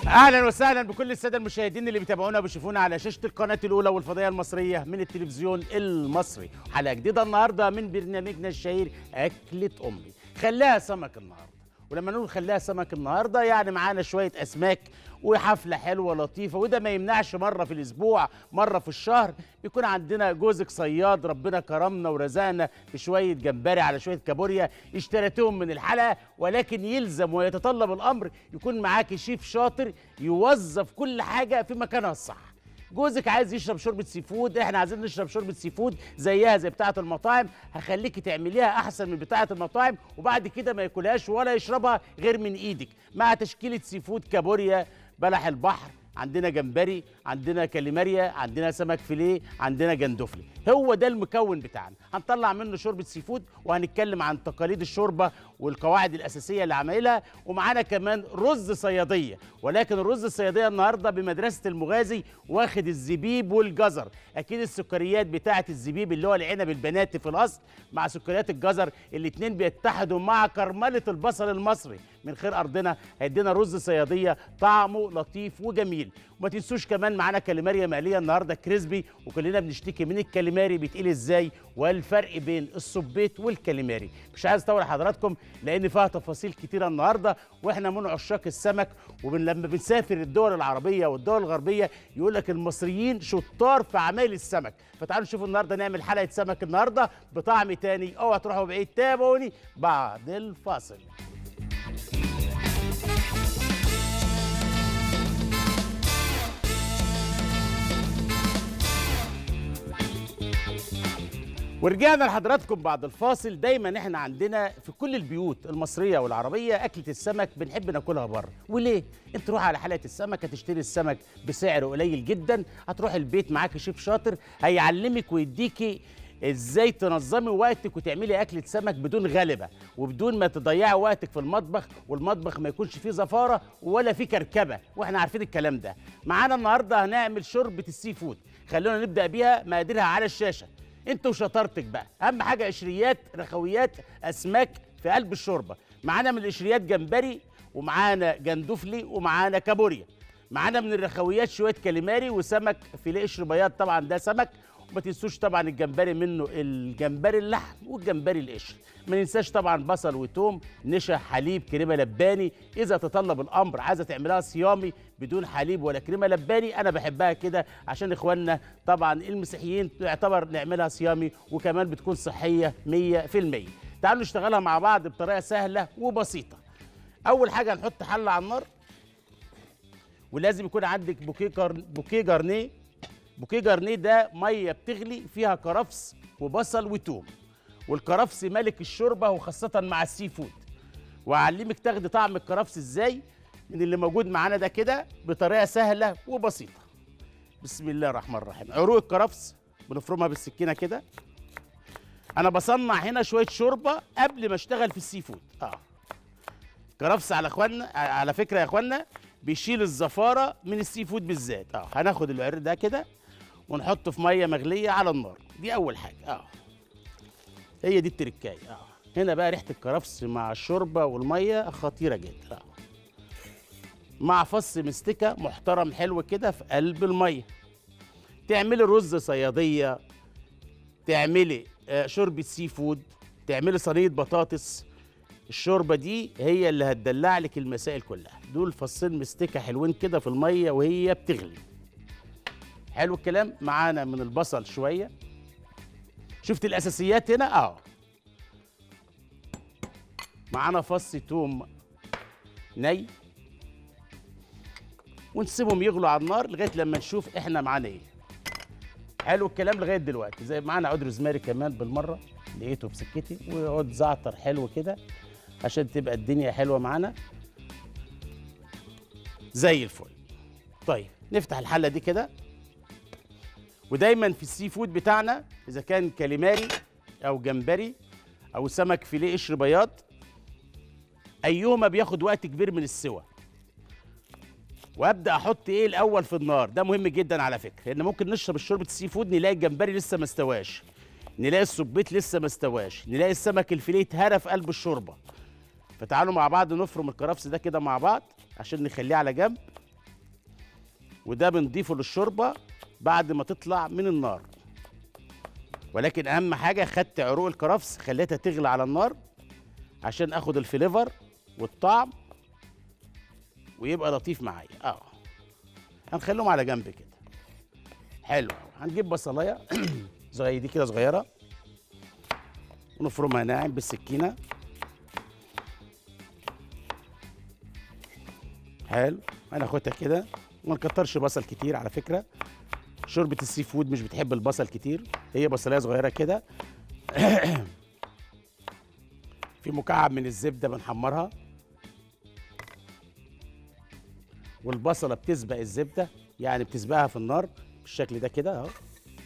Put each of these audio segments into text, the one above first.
اهلا وسهلا بكل الساده المشاهدين اللي بيتابعونا وبيشوفونا على شاشه القناه الاولى والفضائيه المصريه من التلفزيون المصري حلقه جديده النهارده من برنامجنا الشهير اكله امي خلاها سمك النهارده ولما نقول خلاها سمك النهارده يعني معانا شويه اسماك وحفله حلوه لطيفه وده ما يمنعش مره في الاسبوع مره في الشهر بيكون عندنا جوزك صياد ربنا كرمنا ورزقنا بشويه جمبري على شويه كابوريا اشتريتهم من الحلقه ولكن يلزم ويتطلب الامر يكون معاكي شيف شاطر يوظف كل حاجه في مكانها الصح جوزك عايز يشرب شوربه سي فود احنا عايزين نشرب شوربه سي فود زيها زي بتاعه المطاعم هخليكي تعمليها احسن من بتاعه المطاعم وبعد كده ما ياكلهاش ولا يشربها غير من ايدك مع تشكيله سي فود كابوريا بلح البحر عندنا جمبري عندنا كاليماريا عندنا سمك فيليه عندنا جندفلي هو ده المكون بتاعنا هنطلع منه شوربه سي فود وهنتكلم عن تقاليد الشوربه والقواعد الاساسيه اللي عاملها ومعانا كمان رز صياديه ولكن الرز الصياديه النهارده بمدرسه المغازي واخد الزبيب والجزر اكيد السكريات بتاعه الزبيب اللي هو العنب البناتي في الاصل مع سكريات الجزر الاثنين بيتحدوا مع كرمله البصل المصري من خير ارضنا هيدينا رز صياديه طعمه لطيف وجميل وما تنسوش كمان معانا كاليماريا مقليه النهارده كريسبي وكلنا بنشتكي من الكاليماري بيتقلي ازاي والفرق بين الصبيت والكاليماري مش عايز اطول حضراتكم لان فيها تفاصيل كتيره النهارده واحنا من عشاق السمك ولما بنسافر الدول العربيه والدول الغربيه يقول لك المصريين شطار في عمايل السمك فتعالوا نشوف النهارده نعمل حلقه سمك النهارده بطعم تاني اوعى تروحوا بعيد تابعوني بعد الفاصل ورجعنا لحضراتكم بعد الفاصل دايما احنا عندنا في كل البيوت المصريه والعربيه اكله السمك بنحب ناكلها بره وليه انت تروح على حلقه السمك هتشتري السمك بسعر قليل جدا هتروح البيت معاك شيف شاطر هيعلمك ويديكي ازاي تنظمي وقتك وتعملي اكله سمك بدون غلبه وبدون ما تضيعي وقتك في المطبخ والمطبخ ما يكونش فيه زفاره ولا فيه كركبه واحنا عارفين الكلام ده معانا النهارده هنعمل شوربه السي فود خلونا نبدا بيها مقاديرها على الشاشه انت وشطارتك بقى اهم حاجه قشريات رخويات اسماك في قلب الشوربه معانا من القشريات جمبري ومعانا جندفلي ومعانا كابوريا معانا من الرخويات شويه كاليماري وسمك فيليه قشر بياض طبعا ده سمك وما تنسوش طبعا الجمبري منه الجمبري اللحم والجمبري القشر ما ننساش طبعا بصل وتوم نشا حليب كريمه لباني اذا تطلب الامر عايزه تعملها صيامي بدون حليب ولا كريمه لباني انا بحبها كده عشان اخواننا طبعا المسيحيين يعتبر نعملها صيامي وكمان بتكون صحيه 100% تعالوا نشتغلها مع بعض بطريقه سهله وبسيطه اول حاجه هنحط حله على النار ولازم يكون عندك بوكيه كار... بوكيه جارنيه بوكيه جارنيه ده ميه بتغلي فيها كرفس وبصل وتوم والكرفس ملك الشوربه وخاصه مع السي فود واعلمك تاخدي طعم الكرفس ازاي من اللي موجود معانا ده كده بطريقه سهله وبسيطه بسم الله الرحمن الرحيم عروق الكرفس بنفرمها بالسكينه كده انا بصنع هنا شويه شوربه قبل ما اشتغل في السي فود اه كرفس على اخوانا على فكره يا اخوانا بيشيل الزفاره من السي فود بالذات اه هناخد العرق ده كده ونحطه في ميه مغليه على النار دي اول حاجه اه هي دي التركايه اه هنا بقى ريحه الكرفس مع الشوربه والميه خطيره جدا اه مع فص مستكه محترم حلو كده في قلب الميه تعملي رز صياديه تعملي آه شوربه سي فود تعملي صينيه بطاطس الشوربه دي هي اللي هتدلع لك المسائل كلها دول فصين مستكه حلوين كده في الميه وهي بتغلي حلو الكلام معانا من البصل شويه شفت الاساسيات هنا اه معانا فص توم ني ونسيبهم يغلوا على النار لغايه لما نشوف احنا معانا ايه حلو الكلام لغايه دلوقتي زي معانا عود روزماري كمان بالمره لقيته في سكتي وعود زعتر حلو كده عشان تبقى الدنيا حلوه معانا زي الفل طيب نفتح الحله دي كده ودايما في السي فود بتاعنا اذا كان كاليماري او جمبري او سمك فيليه قشر بياض ايهما بياخد وقت كبير من السوى وابدا احط ايه الاول في النار ده مهم جدا على فكره لان ممكن نشرب شوربه السي فود نلاقي الجمبري لسه ما استواش نلاقي السبيط لسه ما استواش نلاقي السمك الفيليه اتهرى في قلب الشوربه فتعالوا مع بعض نفرم الكرفس ده كده مع بعض عشان نخليه على جنب وده بنضيفه للشوربه بعد ما تطلع من النار ولكن اهم حاجه خدت عروق الكرفس خليتها تغلى على النار عشان اخد الفليفر والطعم ويبقى لطيف معايا اه هنخليهم على جنب كده حلو هنجيب بصلايه زي دي كده صغيره ونفرمها ناعم بالسكينه حلو هناخدها كده وما نكترش بصل كتير على فكره شوربه السي فود مش بتحب البصل كتير هي بصلايه صغيره كده في مكعب من الزبده بنحمرها والبصله بتسبق الزبده يعني بتسبقها في النار بالشكل ده كده اهو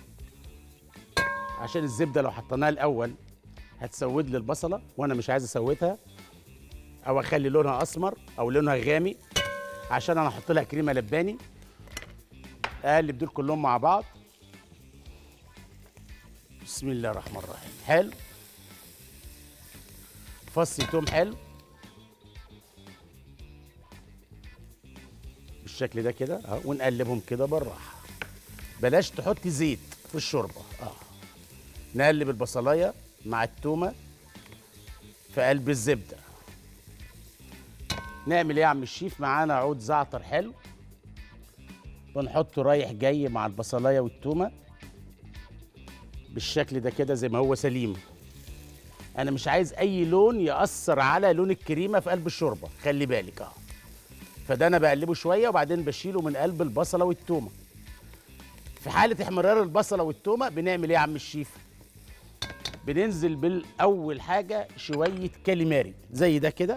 عشان الزبده لو حطيناها الاول هتسود لي البصله وانا مش عايز اسودها او اخلي لونها اسمر او لونها غامق عشان انا احط لها كريمه لباني اقلب دول كلهم مع بعض بسم الله الرحمن الرحيم حلو فص توم حلو بالشكل ده كده اهو ونقلبهم كده بالراحه بلاش تحطي زيت في الشوربه اه نقلب البصلايه مع التومه في قلب الزبده نعمل ايه يا عم الشيف معانا عود زعتر حلو بنحطه رايح جاي مع البصلايه والتومه بالشكل ده كده زي ما هو سليم انا مش عايز اي لون ياثر على لون الكريمه في قلب الشوربه خلي بالك اه فده انا بقلبه شويه وبعدين بشيله من قلب البصله والتومه في حاله احمرار البصله والتومه بنعمل ايه يا عم الشيف بننزل بالاول حاجه شويه كاليماري زي ده كده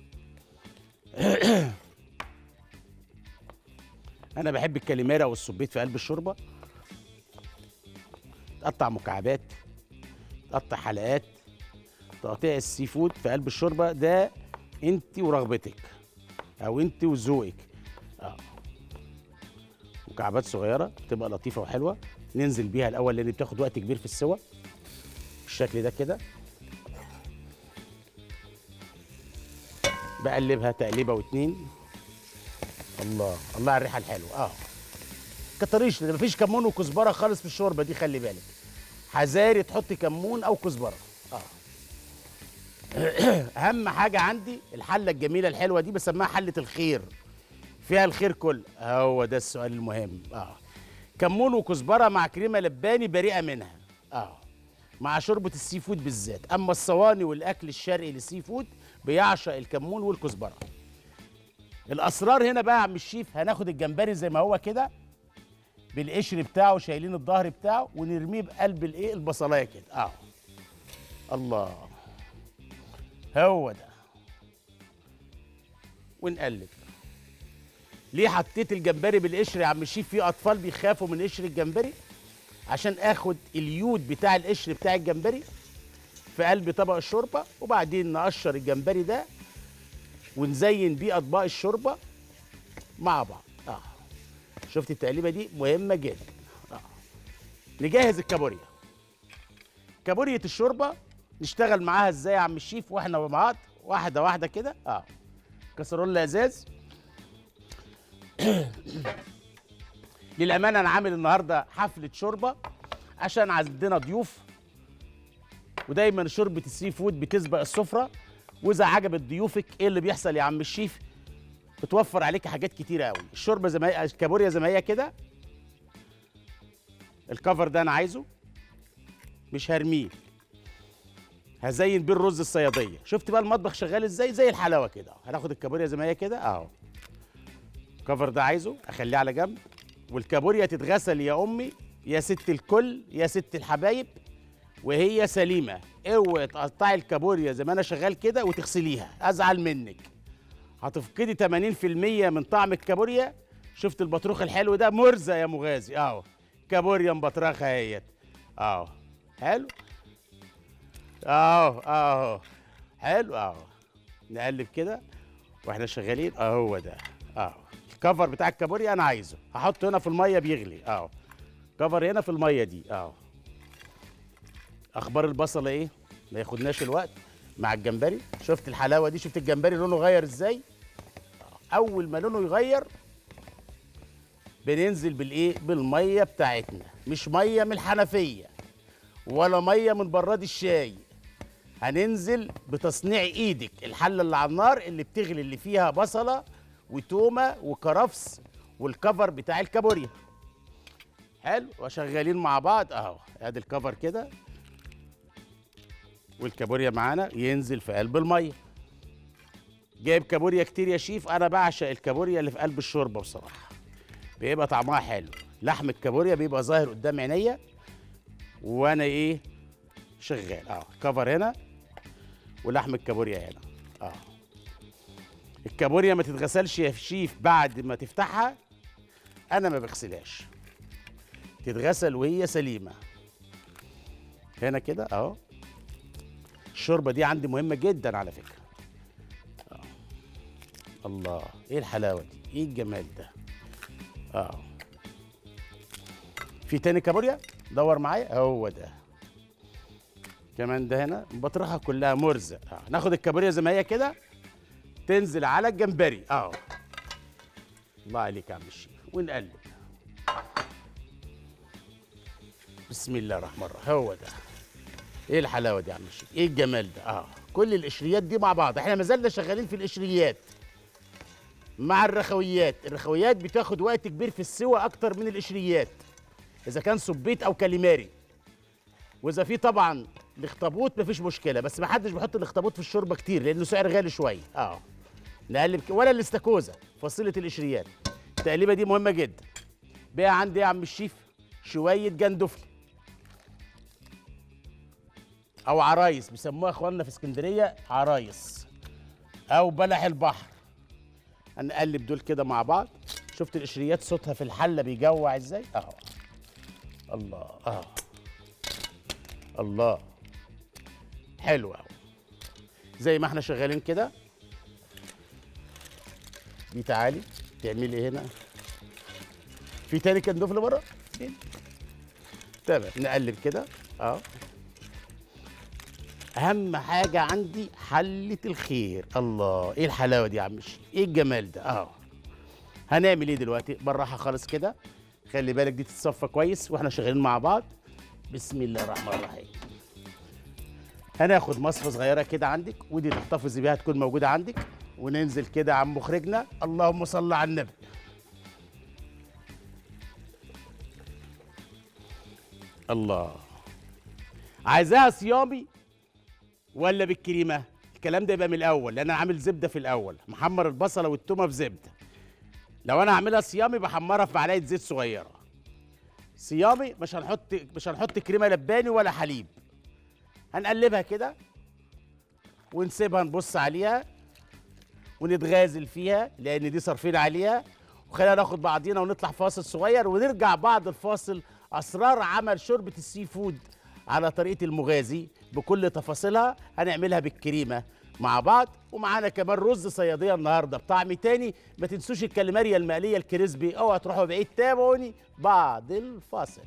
انا بحب الكاليماري او السبيت في قلب الشوربه تقطع مكعبات تقطع حلقات تقطيع السي فود في قلب الشوربه ده انت ورغبتك او انت وذوقك اه مكعبات صغيره بتبقى لطيفه وحلوه ننزل بيها الاول لان بتاخد وقت كبير في السوى بالشكل ده كده بقلبها تقليبه واتنين الله الله على الريحه الحلوه اه كتريش ده مفيش كمون وكزبره خالص في الشوربه دي خلي بالك حذاري تحطي كمون او كزبره اه اهم حاجه عندي الحله الجميله الحلوه دي بسميها حله الخير فيها الخير كله هو ده السؤال المهم اه كمون وكزبره مع كريمه لباني بريئه منها اه مع شوربه السي فود بالذات اما الصواني والاكل الشرقي للسي فود بيعشق الكمون والكزبره الاسرار هنا بقى يا عم الشيف هناخد الجمبري زي ما هو كده بالقشر بتاعه شايلين الظهر بتاعه ونرميه بقلب الايه البصلايه كده اه الله هو ده ونقلب ليه حطيت الجمبري بالقشر يا عم الشيف في اطفال بيخافوا من قشر الجمبري عشان اخد اليود بتاع القشر بتاع الجمبري في قلب طبق الشوربه وبعدين نقشر الجمبري ده ونزين بيه اطباق الشوربه مع بعض اه شفت التقليبه دي مهمه جدا اه نجهز الكابوريا كابوريا الشوربه نشتغل معاها ازاي يا عم الشيف واحنا مع بعض واحده واحده كده اه كسرولة ازاز للامانه انا عامل النهارده حفله شوربه عشان عندنا ضيوف ودايما شوربه السي فود بتسبق السفره واذا عجبت ضيوفك ايه اللي بيحصل يا عم الشيف بتوفر عليك حاجات كتيره قوي الشوربه زي ما هي الكابوريا زي ما هي كده الكفر ده انا عايزه مش هرميه هزين بيه الرز الصياديه شفت بقى المطبخ شغال ازاي زي الحلاوه كده هناخد الكابوريا زي ما هي كده اهو الكفر ده عايزه اخليه على جنب والكابوريا تتغسل يا امي يا ست الكل يا ست الحبايب وهي سليمه اوعي تقطعي الكابوريا زي ما انا شغال كده وتغسليها ازعل منك هتفقدي 80% من طعم الكابوريا شفت البطروخ الحلو ده مرزه يا مغازي اهو كابوريا مبطرخه اهيت اهو حلو اهو اهو حلو اهو نقلب كده واحنا شغالين اهو ده اهو الكفر بتاع الكابوريا انا عايزه هحطه هنا في الميه بيغلي اهو كفر هنا في الميه دي اهو اخبار البصله ايه ما ياخدناش الوقت مع الجمبري شفت الحلاوه دي شفت الجمبري لونه غير ازاي اول ما لونه يغير بننزل بالايه بالميه بتاعتنا مش ميه من الحنفيه ولا ميه من براد الشاي هننزل بتصنيع ايدك الحله اللي على النار اللي بتغلي اللي فيها بصله وتومه وكرفس والكفر بتاع الكابوريا حلو وشغالين مع بعض اهو ادي الكفر كده والكابوريا معانا ينزل في قلب الميه جايب كابوريا كتير يا شيف انا بعشق الكابوريا اللي في قلب الشوربه بصراحه بيبقى طعمها حلو لحم الكابوريا بيبقى ظاهر قدام عينيا وانا ايه شغال اه كفر هنا ولحم الكابوريا هنا اه الكابوريا ما تتغسلش يا شيف بعد ما تفتحها انا ما بغسلهاش تتغسل وهي سليمه هنا كده اهو الشوربه دي عندي مهمه جدا على فكره آه. الله ايه الحلاوه دي ايه الجمال ده اه في تاني كابوريا دور معايا هو ده كمان ده هنا بطرحها كلها مرزق اه ناخد الكابوريا زي ما هي كده تنزل على الجمبري اه الله عليك يا عم الشيخ ونقلب بسم الله الرحمن الرحيم هو ده ايه الحلاوه دي يا عم الشيخ ايه الجمال ده اه كل القشريات دي مع بعض احنا ما زلنا شغالين في القشريات مع الرخويات الرخويات بتاخد وقت كبير في السوى اكتر من القشريات اذا كان سبيت او كاليماري واذا في طبعا الاخطبوط مفيش مشكله بس ما حدش بيحط الاخطبوط في الشوربه كتير لانه سعر غالي شويه اه نقلب ك- ولا الاستاكوزا فصيله القشريات التقليبه دي مهمه جدا بقى عندي يا عم الشيف شويه جندفلي او عرايس بيسموها اخواننا في اسكندريه عرايس او بلح البحر هنقلب دول كده مع بعض شفت القشريات صوتها في الحله بيجوع ازاي اهو الله اه الله حلو اهو زي ما احنا شغالين كده دي تعالي تعملي إيه هنا في تاني كندوفل بره فين؟ تمام نقلب كده اه اهم حاجه عندي حله الخير الله ايه الحلاوه دي يا عم الشيخ ايه الجمال ده اه هنعمل ايه دلوقتي بالراحه خالص كده خلي بالك دي تتصفى كويس واحنا شغالين مع بعض بسم الله الرحمن الرحيم هناخد مصفى صغيره كده عندك ودي تحتفظي بيها تكون موجوده عندك وننزل كده يا عم مخرجنا اللهم صل على النبي الله عايزاها صيامي ولا بالكريمه الكلام ده يبقى من الاول لان انا عامل زبده في الاول محمر البصله والتومه في زبده لو انا هعملها صيامي بحمرها في معلقه زيت صغيره صيامي مش هنحط مش هنحط كريمه لباني ولا حليب هنقلبها كده ونسيبها نبص عليها ونتغازل فيها لان دي صارفين عليها وخلينا ناخد بعضينا ونطلع فاصل صغير ونرجع بعد الفاصل اسرار عمل شوربه السي فود على طريقه المغازي بكل تفاصيلها هنعملها بالكريمه مع بعض ومعانا كمان رز صياديه النهارده بطعم تاني ما تنسوش الكاليماريا المقليه الكريسبي اوعى تروحوا بعيد تابعوني بعد الفاصل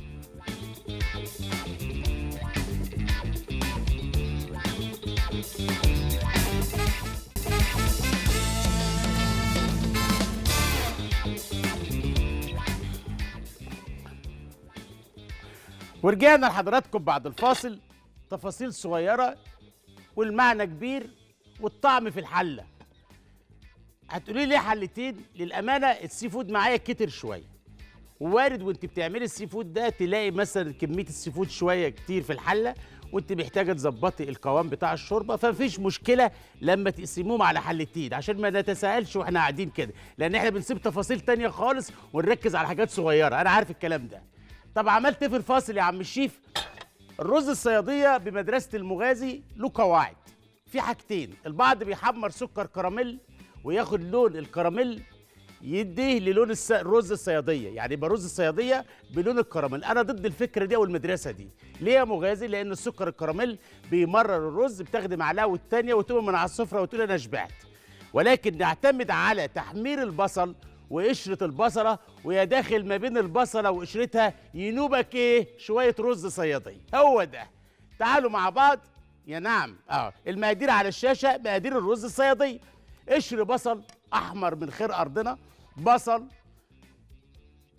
ورجعنا لحضراتكم بعد الفاصل تفاصيل صغيرة والمعنى كبير والطعم في الحلة هتقولي لي حلتين للأمانة السي فود معايا كتر شوية ووارد وانت بتعملي السي فود ده تلاقي مثلا كمية السي فود شوية كتير في الحلة وانت محتاجة تظبطي القوام بتاع الشوربة فمفيش مشكلة لما تقسموهم على حلتين عشان ما نتساءلش واحنا قاعدين كده لأن احنا بنسيب تفاصيل تانية خالص ونركز على حاجات صغيرة أنا عارف الكلام ده طب عملت ايه في الفاصل يا عم الشيف الرز الصياديه بمدرسه المغازي له قواعد في حاجتين البعض بيحمر سكر كراميل وياخد لون الكراميل يديه للون الس... الرز الصياديه يعني يبقى رز الصياديه بلون الكراميل انا ضد الفكره دي والمدرسه دي ليه يا مغازي لان السكر الكراميل بيمرر الرز بتاخدي معلقه والتانيه وتقوم من على السفره وتقول انا شبعت ولكن نعتمد على تحمير البصل وقشرة البصلة ويا داخل ما بين البصلة وقشرتها ينوبك ايه شوية رز صيادية هو ده تعالوا مع بعض يا نعم اه المقادير على الشاشة مقادير الرز الصيادية قشر بصل احمر من خير ارضنا بصل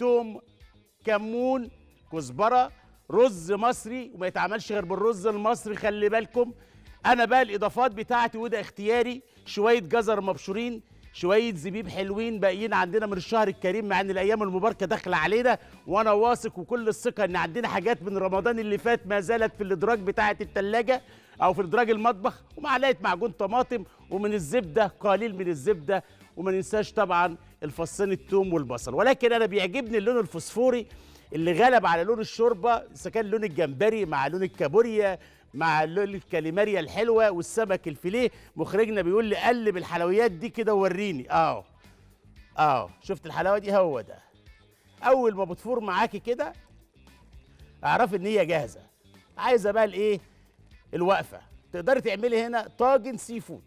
توم كمون كزبره رز مصري وما يتعملش غير بالرز المصري خلي بالكم انا بقى الاضافات بتاعتي وده اختياري شويه جزر مبشورين شويه زبيب حلوين باقيين عندنا من الشهر الكريم مع ان الايام المباركه داخله علينا وانا واثق وكل الثقه ان عندنا حاجات من رمضان اللي فات ما زالت في الادراج بتاعه الثلاجه او في ادراج المطبخ ومعلقه معجون طماطم ومن الزبده قليل من الزبده وما ننساش طبعا الفصين الثوم والبصل ولكن انا بيعجبني اللون الفوسفوري اللي غلب على لون الشوربه اذا كان لون الجمبري مع لون الكابوريا مع لون الكاليماريا الحلوه والسمك الفيليه مخرجنا بيقول لي قلب الحلويات دي كده ووريني اه اه شفت الحلاوه دي هو ده اول ما بتفور معاكي كده اعرفي ان هي جاهزه عايزه بقى الايه الوقفه تقدري تعملي هنا طاجن سي فود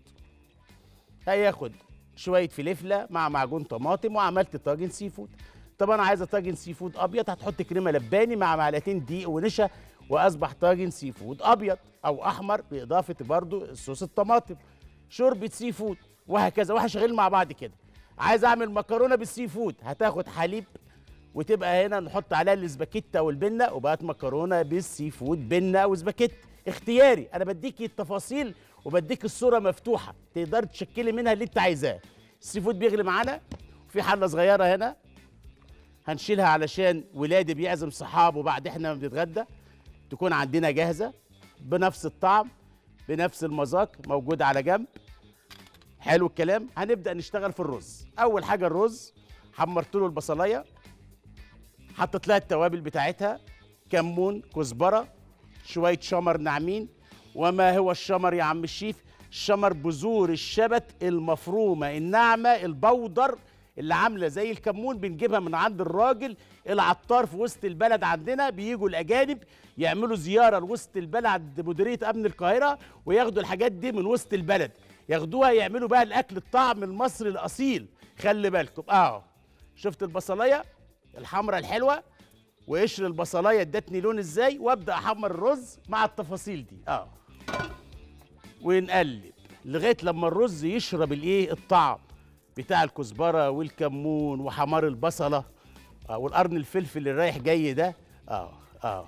هياخد شويه فلفله مع معجون طماطم وعملت طاجن سي فود طب انا عايزه طاجن سي فود ابيض هتحط كريمه لباني مع معلقتين دقيق ونشا واصبح طاجن سي فود ابيض او احمر باضافه برضو صوص الطماطم شوربه سي فود وهكذا وهشغل مع بعض كده عايز اعمل مكرونه بالسي فود هتاخد حليب وتبقى هنا نحط عليها الاسباجيتا والبنه وبقت مكرونه بالسي فود بنه وسباجيت اختياري انا بديكي التفاصيل وبديك الصوره مفتوحه تقدري تشكلي منها اللي انت عايزاه السي فود بيغلي معانا في حله صغيره هنا هنشيلها علشان ولادي بيعزم صحابه بعد احنا ما بنتغدى تكون عندنا جاهزه بنفس الطعم بنفس المذاق موجود على جنب حلو الكلام هنبدا نشتغل في الرز اول حاجه الرز حمرت له البصلايه حطيت لها التوابل بتاعتها كمون كزبره شويه شمر ناعمين وما هو الشمر يا عم الشيف الشمر بذور الشبت المفرومه الناعمه البودر اللي عامله زي الكمون بنجيبها من عند الراجل العطار في وسط البلد عندنا بيجوا الاجانب يعملوا زياره لوسط البلد عند مديريه امن القاهره وياخدوا الحاجات دي من وسط البلد ياخدوها يعملوا بقى الاكل الطعم المصري الاصيل خلي بالكم اه شفت البصلايه الحمراء الحلوه وقشر البصلايه ادتني لون ازاي وابدا احمر الرز مع التفاصيل دي اه ونقلب لغايه لما الرز يشرب الايه الطعم بتاع الكزبره والكمون وحمار البصله آه والقرن الفلفل اللي رايح جاي ده اه اه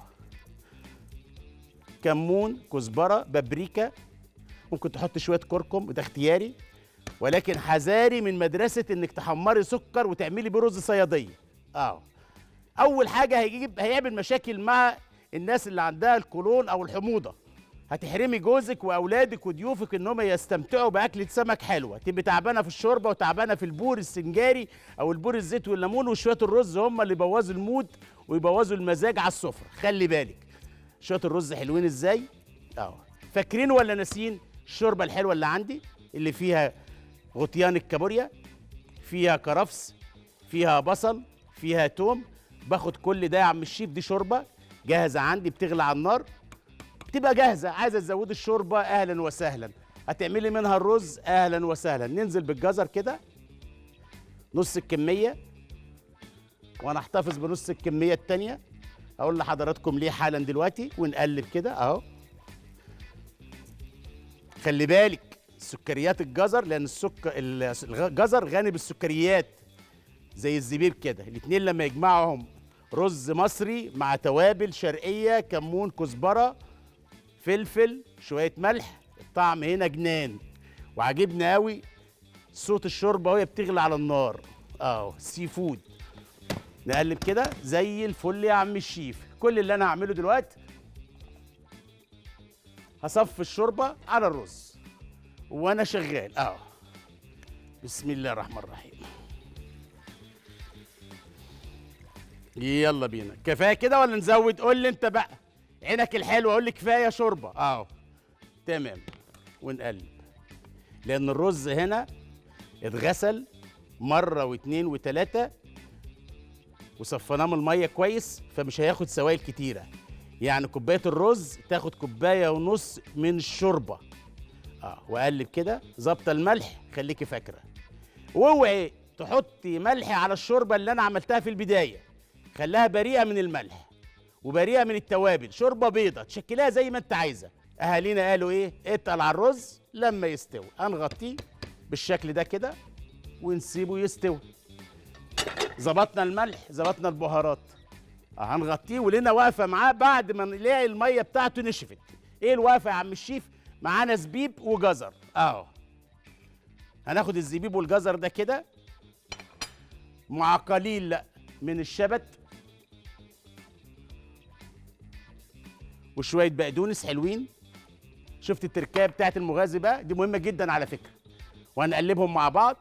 كمون كزبره بابريكا ممكن تحط شويه كركم وده اختياري ولكن حذاري من مدرسه انك تحمري سكر وتعملي بيه رز صياديه اه اول حاجه هيجيب هيعمل مشاكل مع الناس اللي عندها الكولون او الحموضه هتحرمي جوزك واولادك وضيوفك ان هم يستمتعوا باكله سمك حلوه تبقي تعبانه في الشوربه وتعبانه في البور السنجاري او البور الزيت والليمون وشويه الرز هم اللي يبوظوا المود ويبوظوا المزاج على السفره خلي بالك شويه الرز حلوين ازاي اه فاكرين ولا ناسيين الشوربه الحلوه اللي عندي اللي فيها غطيان الكابوريا فيها كرفس فيها بصل فيها توم باخد كل ده يا عم الشيف دي شوربه جاهزه عندي بتغلى على النار بتبقى جاهزه عايزه تزودي الشوربه اهلا وسهلا هتعملي منها الرز اهلا وسهلا ننزل بالجزر كده نص الكميه وانا احتفظ بنص الكميه التانيه اقول لحضراتكم ليه حالا دلوقتي ونقلب كده اهو خلي بالك سكريات الجزر لان السكر الجزر غني بالسكريات زي الزبيب كده الاتنين لما يجمعهم رز مصري مع توابل شرقيه كمون كزبره فلفل شويه ملح الطعم هنا جنان وعجبني قوي صوت الشوربه وهي بتغلي على النار اه سي فود نقلب كده زي الفل يا عم الشيف كل اللي انا هعمله دلوقتي هصفي الشوربه على الرز وانا شغال اه بسم الله الرحمن الرحيم يلا بينا كفايه كده ولا نزود قول لي انت بقى عينك الحلوه اقول لك كفايه شوربه اه تمام ونقلب لان الرز هنا اتغسل مره واثنين وثلاثه وصفناه من الميه كويس فمش هياخد سوائل كتيره يعني كوبايه الرز تاخد كوبايه ونص من الشوربه اه واقلب كده ظابطه الملح خليكي فاكره واوعي تحطي ملح على الشوربه اللي انا عملتها في البدايه خليها بريئه من الملح وبريئه من التوابل شوربه بيضه تشكلها زي ما انت عايزه اهالينا قالوا ايه اتقل على الرز لما يستوي هنغطيه بالشكل ده كده ونسيبه يستوي ظبطنا الملح ظبطنا البهارات اه هنغطيه ولنا واقفه معاه بعد ما نلاقي الميه بتاعته نشفت ايه الواقفه يا عم الشيف معانا زبيب وجزر اهو هناخد الزبيب والجزر ده كده مع قليل من الشبت وشويه بقدونس حلوين شفت التركيبه بتاعت المغازي بقى دي مهمه جدا على فكره وهنقلبهم مع بعض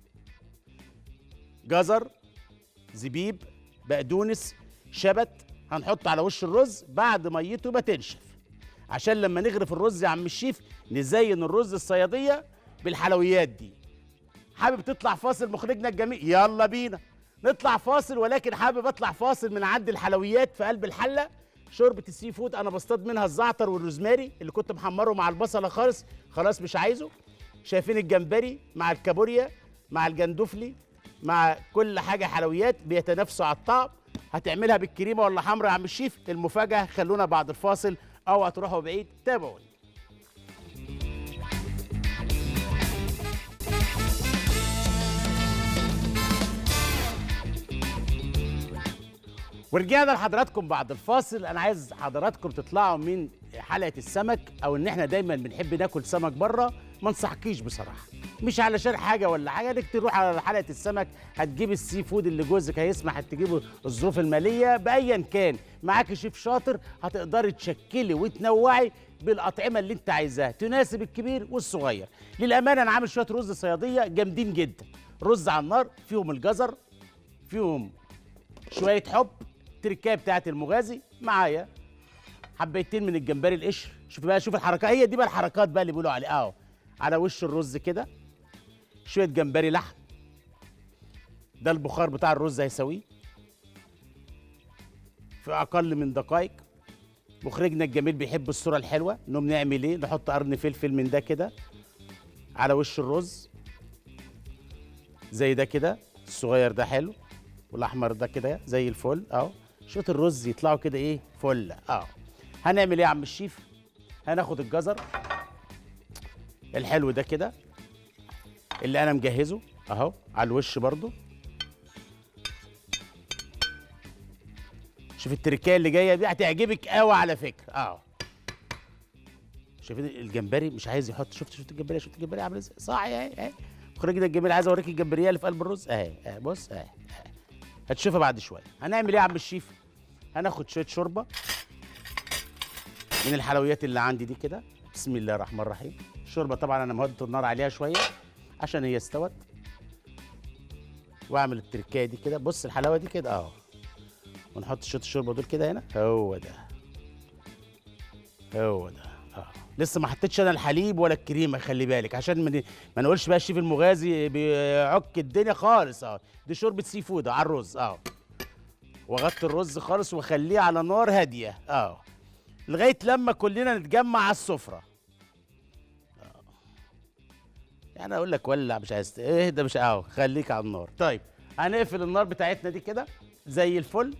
جزر زبيب بقدونس شبت هنحط على وش الرز بعد ميته ما تنشف عشان لما نغرف الرز يا عم الشيف نزين الرز الصياديه بالحلويات دي حابب تطلع فاصل مخرجنا الجميل يلا بينا نطلع فاصل ولكن حابب اطلع فاصل من عند الحلويات في قلب الحله شوربه السي فود انا بصطاد منها الزعتر والروزماري اللي كنت محمره مع البصله خالص خلاص مش عايزه شايفين الجمبري مع الكابوريا مع الجندفلي مع كل حاجه حلويات بيتنافسوا على الطعم هتعملها بالكريمه ولا حمرا يا عم الشيف المفاجاه خلونا بعد الفاصل او هتروحوا بعيد تابعوني ورجعنا لحضراتكم بعد الفاصل انا عايز حضراتكم تطلعوا من حلقه السمك او ان احنا دايما بنحب ناكل سمك بره ما انصحكيش بصراحه مش علشان حاجه ولا حاجه انك تروح على حلقه السمك هتجيب السي فود اللي جوزك هيسمح تجيبه الظروف الماليه بايا كان معاك شيف شاطر هتقدري تشكلي وتنوعي بالاطعمه اللي انت عايزاها تناسب الكبير والصغير للامانه انا عامل شويه رز صياديه جامدين جدا رز على النار فيهم الجزر فيهم شويه حب التركايه بتاعت المغازي معايا حبيتين من الجمبري القشر شوف بقى شوف الحركات هي دي بقى الحركات بقى اللي بيقولوا عليها اهو على وش الرز كده شويه جمبري لحم ده البخار بتاع الرز هيسويه في اقل من دقائق مخرجنا الجميل بيحب الصوره الحلوه نقوم نعمل ايه نحط قرن فلفل من ده كده على وش الرز زي ده كده الصغير ده حلو والاحمر ده كده زي الفل اهو شويه الرز يطلعوا كده ايه فل اهو هنعمل ايه يا عم الشيف هناخد الجزر الحلو ده كده اللي انا مجهزه اهو على الوش برضو شوف التركيه اللي جايه دي هتعجبك قوي على فكره اهو شايفين الجمبري مش عايز يحط شفت شفت الجمبري شفت الجمبري عامل ازاي صح اهي اهي مخرجنا الجميل عايز اوريك الجمبريه اللي في قلب الرز اهي اهي بص اهي اهي هتشوفها بعد شويه هنعمل ايه يا عم الشيف هناخد شويه شوربه من الحلويات اللي عندي دي كده بسم الله الرحمن الرحيم الشوربه طبعا انا مهدت النار عليها شويه عشان هي استوت واعمل التركايه دي كده بص الحلاوه دي كده اهو ونحط شويه الشوربه دول كده هنا هو ده هو ده اه لسه ما حطيتش انا الحليب ولا الكريمه خلي بالك عشان ما ما نقولش بقى الشيف المغازي بيعك الدنيا خالص اه دي شوربه سي فود على الرز اه واغطي الرز خالص واخليه على نار هاديه اه لغايه لما كلنا نتجمع على السفره آه. يعني اقول لك ولع مش عايز اهدى مش اهو خليك على النار طيب هنقفل النار بتاعتنا دي كده زي الفل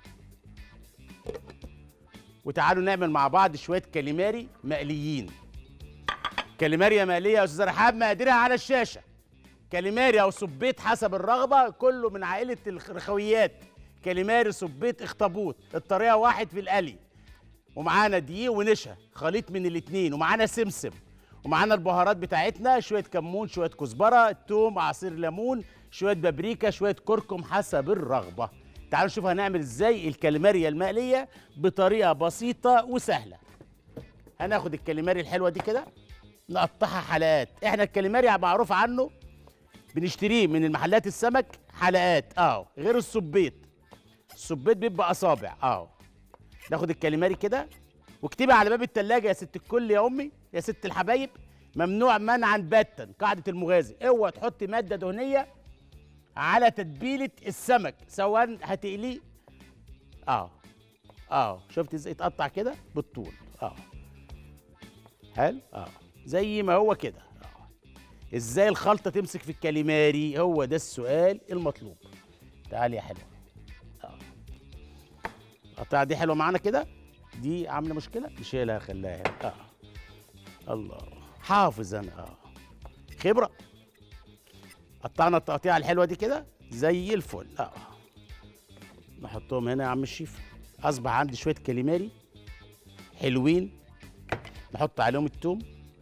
وتعالوا نعمل مع بعض شويه كاليماري مقليين كاليماريا مقليه يا استاذ رحاب مقاديرها على الشاشه كاليماري او سبيت حسب الرغبه كله من عائله الرخويات كاليماري سبيت اخطبوط الطريقه واحد في القلي ومعانا دقيق ونشا خليط من الاتنين ومعانا سمسم ومعانا البهارات بتاعتنا شويه كمون شويه كزبره توم عصير ليمون شويه بابريكا شويه كركم حسب الرغبه تعالوا نشوف هنعمل ازاي الكاليماريا المقليه بطريقه بسيطه وسهله هناخد الكاليماري الحلوه دي كده نقطعها حلقات احنا الكاليماري معروف عنه بنشتريه من المحلات السمك حلقات اه غير السبيط السبيط بيبقى اصابع اه ناخد الكاليماري كده واكتبي على باب التلاجة يا ست الكل يا امي يا ست الحبايب ممنوع منعا باتا قاعده المغازي اوعى تحطي ماده دهنيه على تتبيله السمك سواء هتقليه اه اه شفت ازاي اتقطع كده بالطول اه حلو اه زي ما هو كده اه ازاي الخلطه تمسك في الكاليماري هو ده السؤال المطلوب تعالي يا حلوه اه القطعه دي حلوه معانا كده دي عامله مشكله نشيلها خليها هنا اه الله حافظ انا اه خبره قطعنا التقطيعه الحلوه دي كده زي الفل اه نحطهم هنا يا عم الشيف اصبح عندي شويه كاليماري حلوين نحط عليهم التوم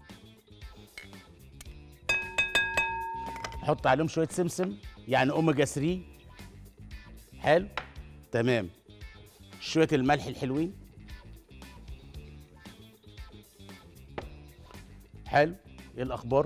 نحط عليهم شويه سمسم يعني اوميجا 3 حلو تمام شويه الملح الحلوين حلو ايه الاخبار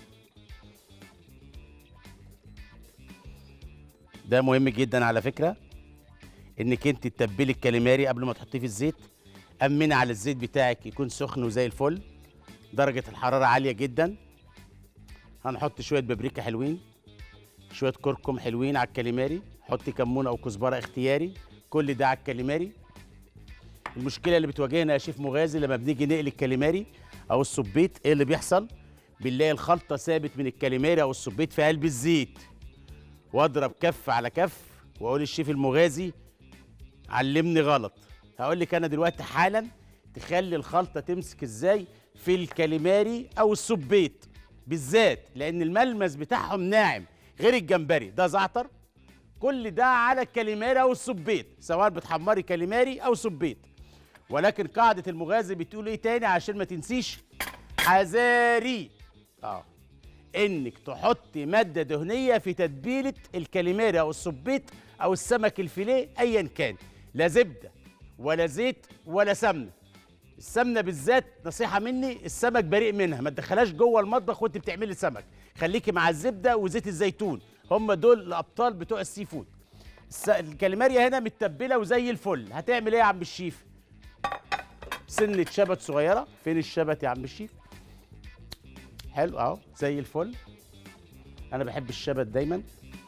ده مهم جدا على فكره انك انت تتبلي الكاليماري قبل ما تحطيه في الزيت امني على الزيت بتاعك يكون سخن وزي الفل درجه الحراره عاليه جدا هنحط شويه بابريكا حلوين شويه كركم حلوين على الكاليماري حطي كمون او كزبره اختياري كل ده على الكاليماري المشكله اللي بتواجهنا يا شيف مغازي لما بنيجي نقلي الكاليماري او السبيت ايه اللي بيحصل بنلاقي الخلطه ثابت من الكاليماري او السبيت في قلب الزيت واضرب كف على كف واقول الشيف المغازي علمني غلط هقول لك انا دلوقتي حالا تخلي الخلطه تمسك ازاي في الكاليماري او السبيت بالذات لان الملمس بتاعهم ناعم غير الجمبري ده زعتر كل ده على الكاليماري او السبيت سواء بتحمري كاليماري او سبيت ولكن قاعده المغازي بتقول ايه تاني عشان ما تنسيش حذاري اه انك تحطي ماده دهنيه في تتبيله الكاليماري او السبيت او السمك الفيليه ايا كان لا زبده ولا زيت ولا سمنه السمنه بالذات نصيحه مني السمك بريء منها ما تدخلهاش جوه المطبخ وانت بتعملي سمك خليكي مع الزبده وزيت الزيتون هم دول الابطال بتوع السي فود الس- الكاليماريا هنا متبله وزي الفل هتعمل ايه يا عم الشيف سنه شبت صغيره فين الشبت يا عم الشيف حلو اهو زي الفل انا بحب الشبت دايما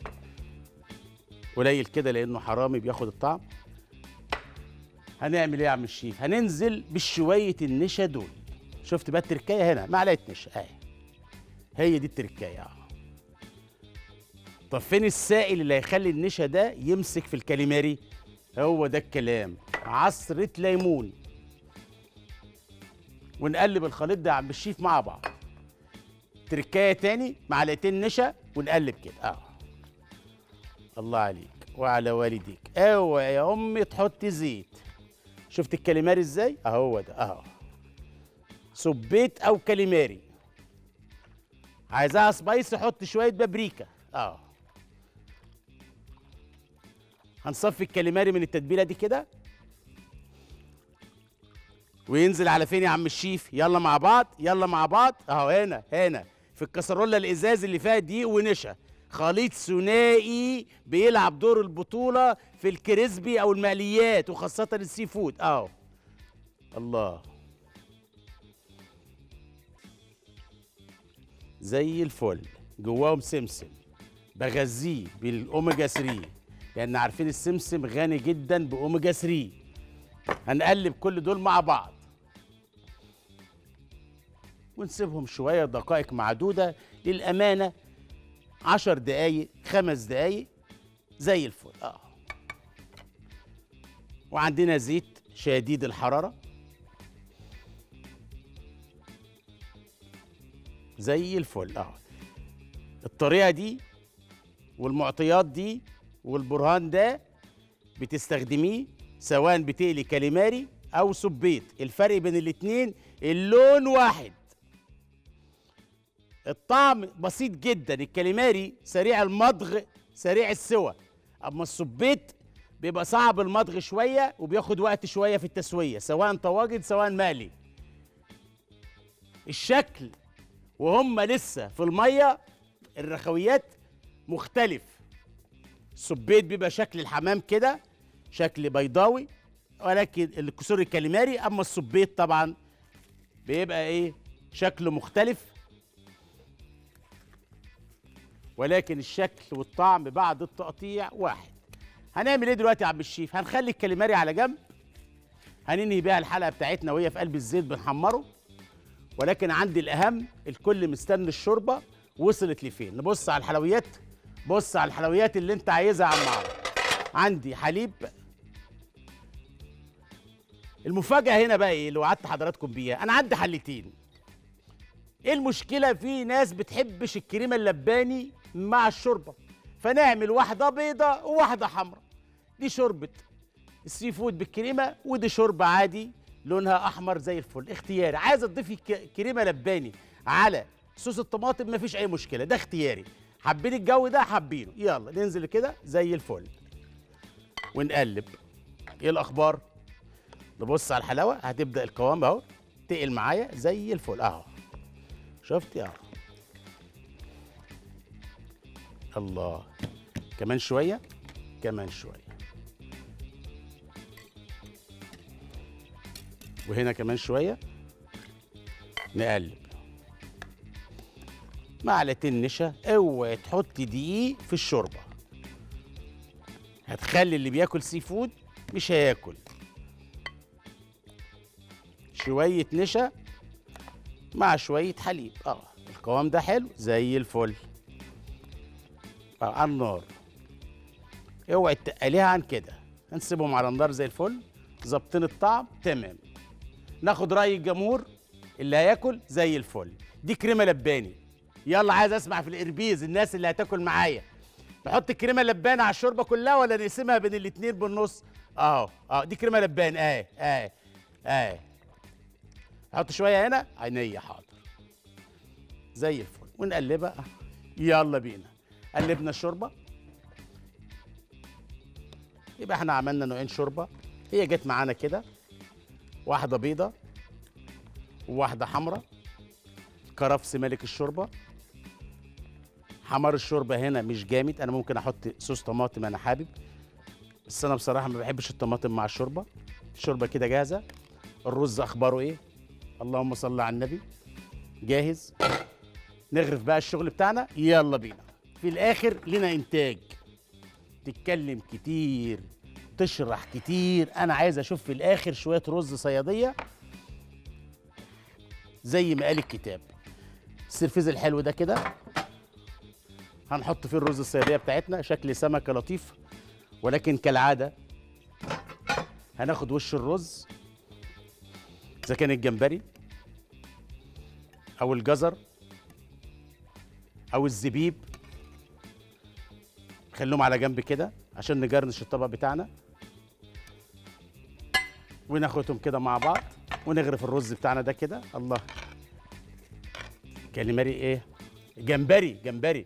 قليل كده لانه حرامي بياخد الطعم هنعمل ايه يا عم الشيف هننزل بشويه النشا دول شفت بقى التركايه هنا معلقه نشا اهي هي دي التركايه اه طب فين السائل اللي هيخلي النشا ده يمسك في الكاليماري هو ده الكلام عصرة ليمون ونقلب الخليط ده يا عم الشيف مع بعض تركايه تاني معلقتين نشا ونقلب كده اه الله عليك وعلى والديك اوعى يا امي تحطي زيت شفت الكاليماري ازاي اهو ده اهو سبيت او كاليماري عايزاها سبايسي حط شويه بابريكا اه هنصفي الكاليماري من التتبيله دي كده وينزل على فين يا عم الشيف يلا مع بعض يلا مع بعض اهو هنا هنا في الكسرولة الازاز اللي فيها دقيق ونشا خليط ثنائي بيلعب دور البطولة في الكريسبي او المقليات وخاصة السي فود اهو الله زي الفل جواهم سمسم بغذيه بالاوميجا 3 لان عارفين السمسم غني جدا باوميجا 3 هنقلب كل دول مع بعض ونسيبهم شويه دقائق معدوده للامانه عشر دقايق خمس دقايق زي الفل اه وعندنا زيت شديد الحراره زي الفل اه الطريقه دي والمعطيات دي والبرهان ده بتستخدميه سواء بتقلي كاليماري او سبيت الفرق بين الاتنين اللون واحد الطعم بسيط جدا الكاليماري سريع المضغ سريع السوى اما السبيت بيبقى صعب المضغ شويه وبياخد وقت شويه في التسويه سواء طواجن سواء مقلي الشكل وهم لسه في الميه الرخويات مختلف السبيت بيبقى شكل الحمام كده شكل بيضاوي ولكن الكسور الكاليماري اما السبيت طبعا بيبقى ايه شكله مختلف ولكن الشكل والطعم بعد التقطيع واحد هنعمل ايه دلوقتي يا عم الشيف هنخلي الكاليماري على جنب هننهي بيها الحلقه بتاعتنا وهي في قلب الزيت بنحمره ولكن عندي الاهم الكل مستني الشوربه وصلت لفين نبص على الحلويات بص على الحلويات اللي انت عايزها يا عم عمرو عندي حليب المفاجاه هنا بقى ايه اللي وعدت حضراتكم بيها انا عندي حلتين ايه المشكله في ناس بتحبش الكريمه اللباني مع الشوربه فنعمل واحده بيضه وواحده حمراء دي شوربه السي فود بالكريمه ودي شوربه عادي لونها احمر زي الفل اختياري عايزه تضيفي ك- كريمه لباني على صوص الطماطم مفيش اي مشكله ده اختياري حابين الجو ده حابينه يلا ننزل كده زي الفل ونقلب ايه الاخبار نبص على الحلاوه هتبدا القوام اهو تقل معايا زي الفل اهو شفتي اهو الله كمان شويه كمان شويه وهنا كمان شويه نقلب معلقتين نشا اوعي تحطي دقيق في الشوربه هتخلي اللي بياكل سي فود مش هياكل شويه نشا مع شويه حليب اه القوام ده حلو زي الفل اه على النار اوعي تقليها عن كده هنسيبهم على النار زي الفل ظابطين الطعم تمام ناخد راي الجمهور اللي هياكل زي الفل دي كريمه لباني يلا عايز اسمع في الاربيز الناس اللي هتاكل معايا نحط الكريمه اللبانه على الشوربه كلها ولا نقسمها بين الاتنين بالنص اهو اه دي كريمه لبان اهي اهي اهي حط شويه هنا عينيا حاضر زي الفل ونقلبها يلا بينا قلبنا الشوربه يبقى احنا عملنا نوعين شوربه هي جت معانا كده واحده بيضه وواحده حمراء كرفس ملك الشوربه حمار الشوربه هنا مش جامد انا ممكن احط صوص طماطم انا حابب بس انا بصراحه ما بحبش الطماطم مع الشوربه الشوربه كده جاهزه الرز اخباره ايه اللهم صل على النبي جاهز نغرف بقى الشغل بتاعنا يلا بينا في الاخر لنا انتاج تتكلم كتير تشرح كتير انا عايز اشوف في الاخر شويه رز صياديه زي ما قال الكتاب السرفيز الحلو ده كده هنحط فيه الرز الصياديه بتاعتنا شكل سمكه لطيف ولكن كالعاده هناخد وش الرز اذا كان الجمبري او الجزر او الزبيب خليهم على جنب كده عشان نجرنش الطبق بتاعنا وناخدهم كده مع بعض ونغرف الرز بتاعنا ده كده الله كاليماري ايه جمبري جمبري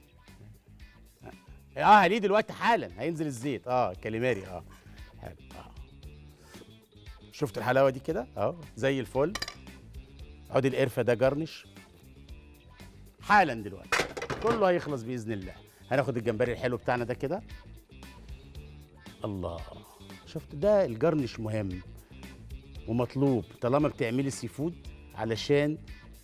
اه هليه دلوقتي حالا هينزل الزيت اه كاليماري اه حلو اه شفت الحلاوه دي كده اه زي الفل عود القرفه ده جرنش حالا دلوقتي كله هيخلص باذن الله هناخد الجمبري الحلو بتاعنا ده كده الله شفت ده الجرنش مهم ومطلوب طالما بتعملي سي فود علشان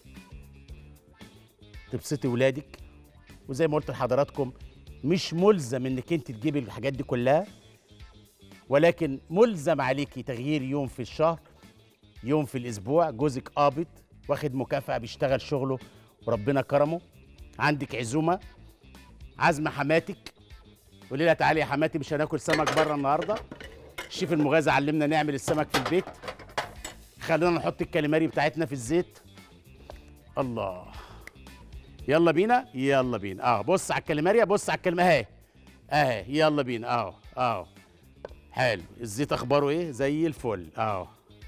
تبسطي ولادك وزي ما قلت لحضراتكم مش ملزم انك انت تجيبي الحاجات دي كلها ولكن ملزم عليكي تغيير يوم في الشهر يوم في الاسبوع جوزك قابض واخد مكافأة بيشتغل شغله وربنا كرمه عندك عزومة عزم حماتك قولي لها تعالي يا حماتي مش هناكل سمك بره النهارده الشيف المغازي علمنا نعمل السمك في البيت خلينا نحط الكاليماري بتاعتنا في الزيت الله يلا بينا يلا بينا اه بص على الكاليماريا بص على الكلمه اهي اهي يلا بينا اهو اهو حلو الزيت اخباره ايه زي الفل اهو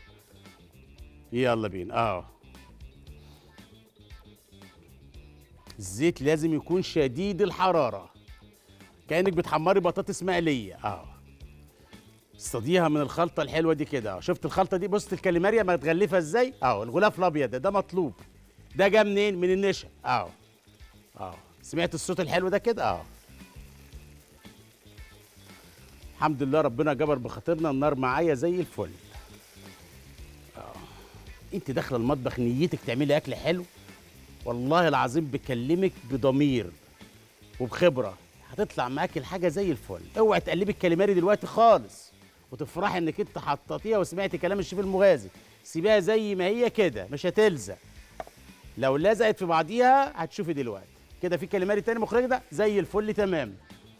يلا بينا اهو الزيت لازم يكون شديد الحراره كانك بتحمري بطاطس مقليه اهو استضيها من الخلطه الحلوه دي كده اهو شفت الخلطه دي بص الكاليماريا متغلفه ازاي اهو الغلاف الابيض ده ده مطلوب ده جه منين من النشا اهو اهو سمعت الصوت الحلو ده كده اهو الحمد لله ربنا جبر بخاطرنا النار معايا زي الفل اه انت داخله المطبخ نيتك تعملي اكل حلو والله العظيم بكلمك بضمير وبخبره هتطلع معاكي الحاجه زي الفل اوعي تقلبي الكاليماري دلوقتي خالص وتفرحي انك انت حطيتيها وسمعتي كلام الشيف المغازي سيبيها زي ما هي كده مش هتلزق لو لزقت في بعضيها هتشوفي دلوقتي كده في كاليماري تاني مخرج ده زي الفل تمام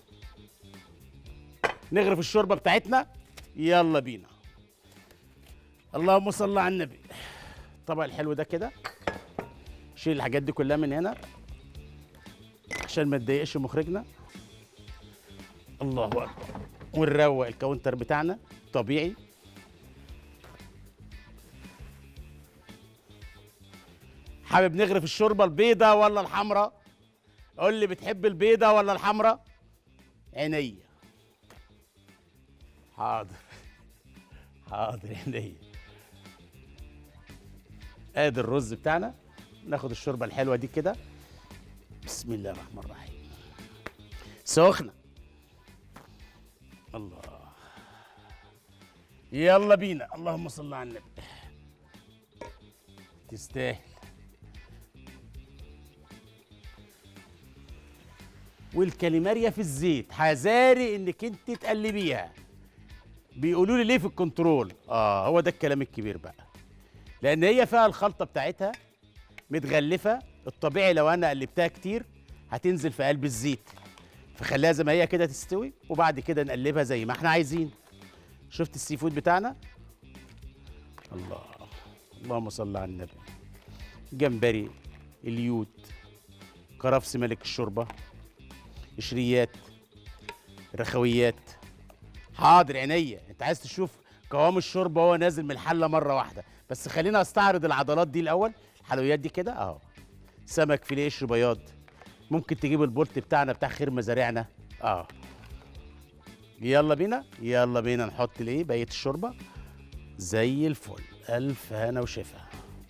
نغرف الشوربه بتاعتنا يلا بينا اللهم صل على النبي الطبق الحلو ده كده شيل الحاجات دي كلها من هنا عشان ما تضايقش مخرجنا الله اكبر ونروق الكاونتر بتاعنا طبيعي حابب نغرف الشوربه البيضه ولا الحمراء قول لي بتحب البيضه ولا الحمراء عينيا حاضر حاضر عينيا ادي الرز بتاعنا ناخد الشوربه الحلوه دي كده بسم الله الرحمن الرحيم سخنه الله يلا بينا اللهم صل على النبي تستاهل والكاليماريا في الزيت حذاري انك انت تقلبيها بيقولوا لي ليه في الكنترول اه هو ده الكلام الكبير بقى لان هي فيها الخلطه بتاعتها متغلفه الطبيعي لو انا قلبتها كتير هتنزل في قلب الزيت فخليها زي ما هي كده تستوي وبعد كده نقلبها زي ما احنا عايزين شفت السي فود بتاعنا الله اللهم صل على النبي جمبري اليود كرفس ملك الشوربه قشريات رخويات حاضر عينيا انت عايز تشوف قوام الشوربه وهو نازل من الحله مره واحده بس خلينا استعرض العضلات دي الاول الحلويات دي كده اهو سمك فيليه قشر بياض ممكن تجيب البولت بتاعنا بتاع خير مزارعنا اه يلا بينا يلا بينا نحط الايه بقيه الشوربه زي الفل الف هنا وشفا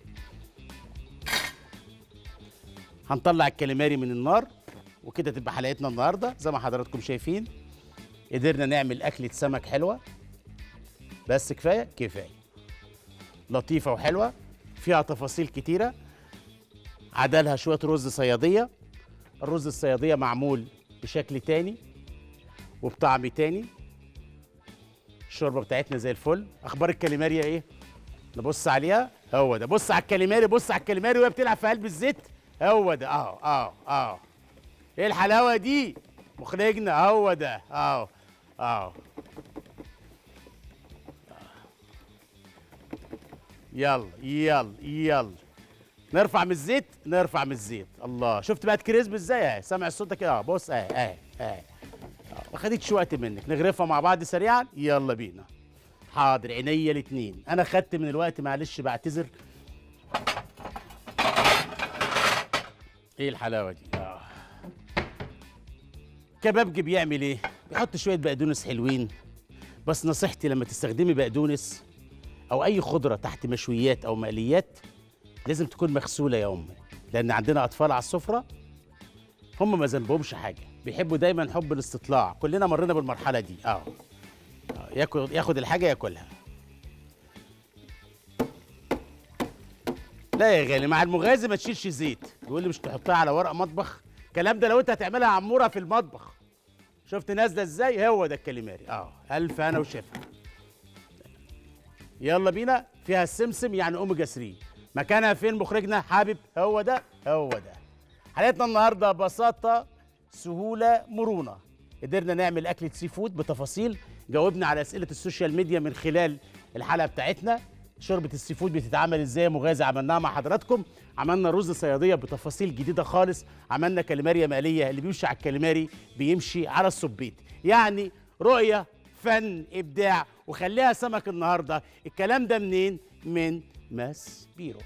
هنطلع الكاليماري من النار وكده تبقى حلقتنا النهارده زي ما حضراتكم شايفين قدرنا نعمل اكله سمك حلوه بس كفايه كفايه لطيفه وحلوه فيها تفاصيل كتيره عدلها شويه رز صياديه الرز الصياديه معمول بشكل تاني وبطعم تاني الشوربه بتاعتنا زي الفل اخبار الكاليماريا ايه نبص عليها هو ده بص على الكاليماري بص على الكاليماري وهي بتلعب في قلب الزيت هو ده اهو اهو اهو ايه الحلاوه دي مخرجنا هو ده اهو اهو يلا يلا يلا نرفع من الزيت نرفع من الزيت الله شفت بقت كريسب ازاي اهي سامع الصوت ده كده اه بص اهي اهي اهي ما خدتش وقت منك نغرفها مع بعض سريعا يلا بينا حاضر عينيا الاتنين انا خدت من الوقت معلش بعتذر ايه الحلاوه دي آه. كبابجي بيعمل ايه بيحط شويه بقدونس حلوين بس نصيحتي لما تستخدمي بقدونس او اي خضره تحت مشويات او مقليات لازم تكون مغسوله يا امي لان عندنا اطفال على السفره هم ما ذنبهمش حاجه بيحبوا دايما حب الاستطلاع كلنا مرينا بالمرحله دي اه آه، ياكل ياخد الحاجه ياكلها لا يا غالي مع المغازي ما تشيلش زيت يقول لي مش تحطها على ورق مطبخ الكلام ده لو انت هتعملها عموره في المطبخ شفت نازله ازاي هو ده الكاليماري اه الف انا وشفا يلا بينا فيها السمسم يعني اوميجا 3 مكانها فين مخرجنا حابب هو ده هو ده حلقتنا النهارده بساطه سهوله مرونه قدرنا نعمل اكله سي فود بتفاصيل جاوبنا على اسئله السوشيال ميديا من خلال الحلقه بتاعتنا شوربه السي فود بتتعمل ازاي مغازي عملناها مع حضراتكم عملنا رز صياديه بتفاصيل جديده خالص عملنا كاليماريا مقليه اللي بيمشي على الكاليماري بيمشي على الصبيط يعني رؤيه فن ابداع وخليها سمك النهارده الكلام ده منين من ماس بيرو